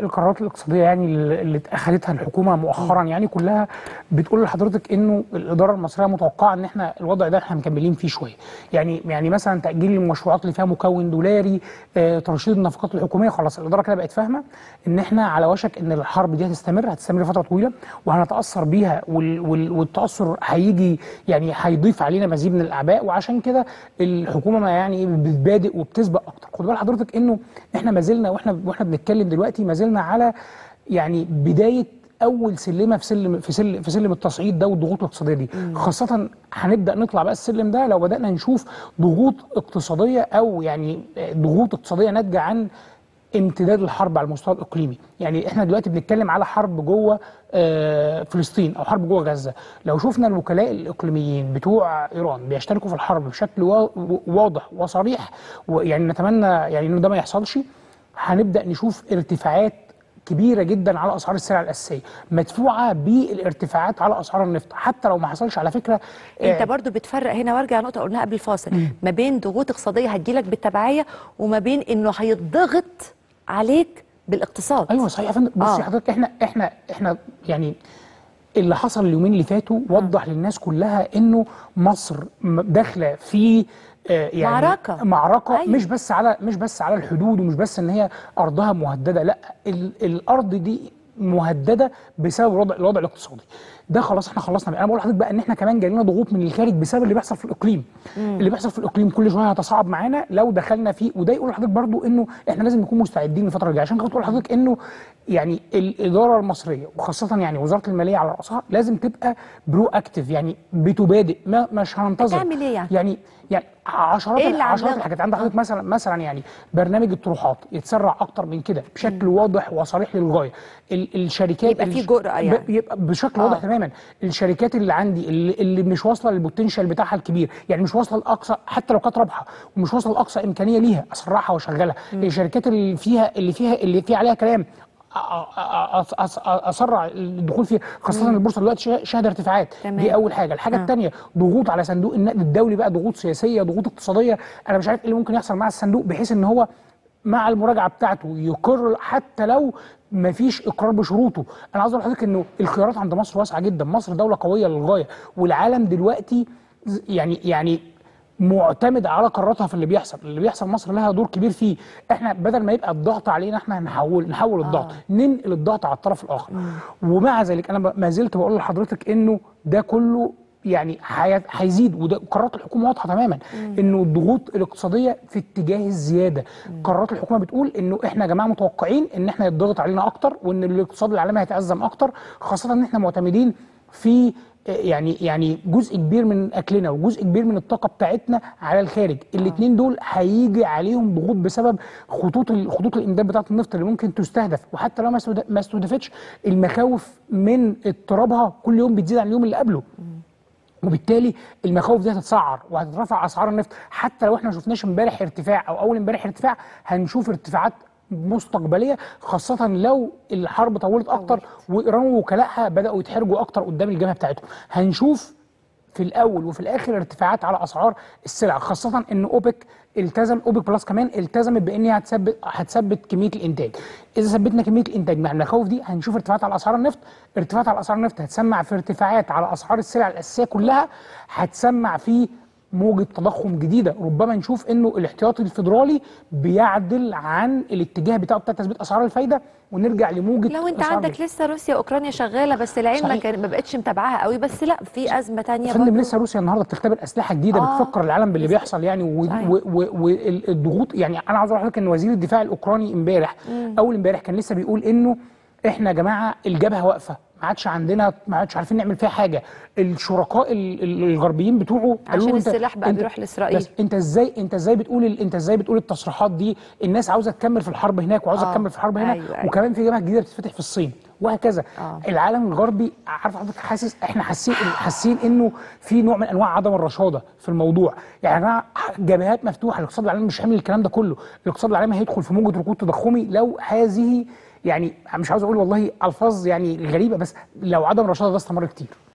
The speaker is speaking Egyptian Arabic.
القرارات الاقتصاديه يعني اللي اخذتها الحكومه مؤخرا يعني كلها بتقول لحضرتك انه الاداره المصريه متوقعه ان احنا الوضع ده احنا مكملين فيه شويه يعني يعني مثلا تاجيل المشروعات اللي فيها مكون دولاري آه، ترشيد النفقات الحكوميه خلاص الاداره كده بقت فاهمه ان احنا على وشك ان الحرب دي هتستمر هتستمر فتره طويله وهنتاثر بيها وال وال والتاثر هيجي يعني هيضيف علينا مزيد من الاعباء وعشان كده الحكومه ما يعني إيه بتبادئ وبتسبق اكتر خد بال حضرتك انه احنا ما زلنا واحنا واحنا بنتكلم دلوقتي ما زلنا على يعني بدايه اول سلمه في سلم في سلم في سلم التصعيد ده والضغوط الاقتصاديه دي خاصه هنبدا نطلع بقى السلم ده لو بدانا نشوف ضغوط اقتصاديه او يعني ضغوط اقتصاديه ناتجه عن امتداد الحرب على المستوى الاقليمي يعني احنا دلوقتي بنتكلم على حرب جوه آه، فلسطين او حرب جوه غزه لو شفنا الوكلاء الاقليميين بتوع ايران بيشتركوا في الحرب بشكل وا- واضح وصريح ويعني نتمنى يعني انه ده ما يحصلش هنبدا نشوف ارتفاعات كبيره جدا على اسعار السلع الاساسيه مدفوعه بالارتفاعات على اسعار النفط حتى لو ما حصلش على فكره انت آه، برضو بتفرق هنا وارجع نقطه قلناها قبل الفاصل ما بين ضغوط اقتصاديه هتجيلك بالتبعيه وما بين انه هيتضغط عليك بالاقتصاد ايوه صحيح يا فندم بصي آه. حضرتك احنا احنا احنا يعني اللي حصل اليومين اللي فاتوا وضح للناس كلها انه مصر م- داخله في آه، يعني معركة. معركه أيوة. مش بس على مش بس على الحدود ومش بس ان هي ارضها مهدده لا ال الارض دي مهدده بسبب الوضع الوضع الاقتصادي ده خلاص احنا خلصنا انا بقول لحضرتك بقى ان احنا كمان جالنا ضغوط من الخارج بسبب اللي بيحصل في الاقليم اللي بيحصل في الاقليم كل شويه هيتصاعد معانا لو دخلنا فيه وده يقول لحضرتك برضو انه احنا لازم نكون مستعدين الفتره الجايه عشان كده بقول لحضرتك انه يعني الاداره المصريه وخاصه يعني وزاره الماليه على راسها لازم تبقى برو اكتف يعني بتبادئ ما مش هننتظر هتعمل إيه يعني؟ يعني يعني عشرات إيه اللي عشرات عاملاه؟ الحاجات عند حضرتك مثلا مثلا يعني برنامج الطروحات يتسرع اكتر من كده بشكل واضح وصريح للغايه ال الشركات يبقى في الش- جرأة يعني. ب- يبقى بشكل آه. واضح تماما الشركات اللي عندي اللي, اللي مش واصله للبوتنشال بتاعها الكبير يعني مش واصله لاقصى حتى لو كانت رابحه ومش واصله لاقصى امكانيه ليها اسرعها واشغلها الشركات اللي فيها اللي فيها اللي فيها عليها كلام أ- أ- أ- أ- اسرع الدخول فيها خاصه البورصه دلوقتي شا- شاهده ارتفاعات تمام. دي اول حاجه الحاجه الثانيه ضغوط على صندوق النقد الدولي بقى ضغوط سياسيه ضغوط اقتصاديه انا مش عارف ايه اللي ممكن يحصل مع الصندوق بحيث ان هو مع المراجعه بتاعته يقر حتى لو ما فيش اقرار بشروطه انا عاوز اقول لحضرتك انه الخيارات عند مصر واسعه جدا مصر دوله قويه للغايه والعالم دلوقتي ز- يعني يعني معتمد على قراراتها في اللي بيحصل اللي بيحصل مصر لها دور كبير فيه احنا بدل ما يبقى الضغط علينا احنا نحول نحول الضغط ننقل الضغط على الطرف الاخر ومع ذلك انا ب- ما زلت بقول لحضرتك انه ده كله يعني هي- هيزيد وده قرارات الحكومه واضحه تماما انه الضغوط الاقتصاديه في اتجاه الزياده قرارات الحكومه بتقول انه احنا يا جماعه متوقعين ان احنا يتضغط علينا اكتر وان الاقتصاد العالمي هيتازم اكتر خاصه ان احنا معتمدين في يعني يعني جزء كبير من اكلنا وجزء كبير من الطاقه بتاعتنا على الخارج الاثنين دول هيجي عليهم ضغوط بسبب خطوط ال- خطوط الامداد بتاعه النفط اللي ممكن تستهدف وحتى لو ما استهد- ما استهدفتش المخاوف من اضطرابها كل يوم بتزيد عن اليوم اللي قبله وبالتالي المخاوف دي هتتسعر وهتترفع اسعار النفط حتى لو احنا ما شفناش امبارح ارتفاع او اول امبارح ارتفاع هنشوف ارتفاعات مستقبليه خاصه لو الحرب طولت اكتر وايران ووكلائها بداوا يتحرجوا اكتر قدام الجبهه بتاعتهم هنشوف في الاول وفي الاخر ارتفاعات على اسعار السلع خاصه ان اوبك التزم اوبك بلس كمان التزمت بان هي هتثبت هتثبت كميه الانتاج اذا ثبتنا كميه الانتاج مع المخاوف دي هنشوف ارتفاعات على اسعار النفط ارتفاعات على اسعار النفط هتسمع في ارتفاعات على اسعار السلع الاساسيه كلها هتسمع في موجة تضخم جديدة ربما نشوف انه الاحتياطي الفيدرالي بيعدل عن الاتجاه بتاعه بتاع تثبيت اسعار الفايدة ونرجع لموجة لو انت أسعار عندك لسه روسيا واوكرانيا شغاله بس العين ما صحيح. كان- ما بقتش متابعاها قوي بس لا في ازمه تانية يا فندم برضو. لسه روسيا النهارده بتختبر اسلحه جديده آه. بتفكر العالم باللي بيحصل يعني صحيح. والضغوط يعني انا عاوز اقول لحضرتك ان وزير الدفاع الاوكراني امبارح اول امبارح كان لسه بيقول انه احنا يا جماعه الجبهه واقفه ما عادش عندنا ما عادش عارفين نعمل فيها حاجه الشركاء ال- ال- الغربيين بتوعه قالوا عشان له انت السلاح بقى انت- بيروح لإسرائيل. بس انت ازاي انت ازاي بتقول ال- انت ازاي بتقول التصريحات دي الناس عاوزه تكمل في الحرب هناك وعاوزه آه. تكمل في الحرب هنا أيوة، أيوة. وكمان في جبهه جديده بتتفتح في الصين وهكذا آه. العالم الغربي عارف حضرتك حاسس احنا حاسين حاسين انه في نوع من انواع عدم الرشاده في الموضوع يعني يا جماعه جبهات مفتوحه الاقتصاد العالمي مش حامل الكلام ده كله الاقتصاد العالمي هيدخل في موجه ركود تضخمي لو هذه يعني مش عاوز اقول والله الفاظ يعني غريبه بس لو عدم الرشاده ده استمر كتير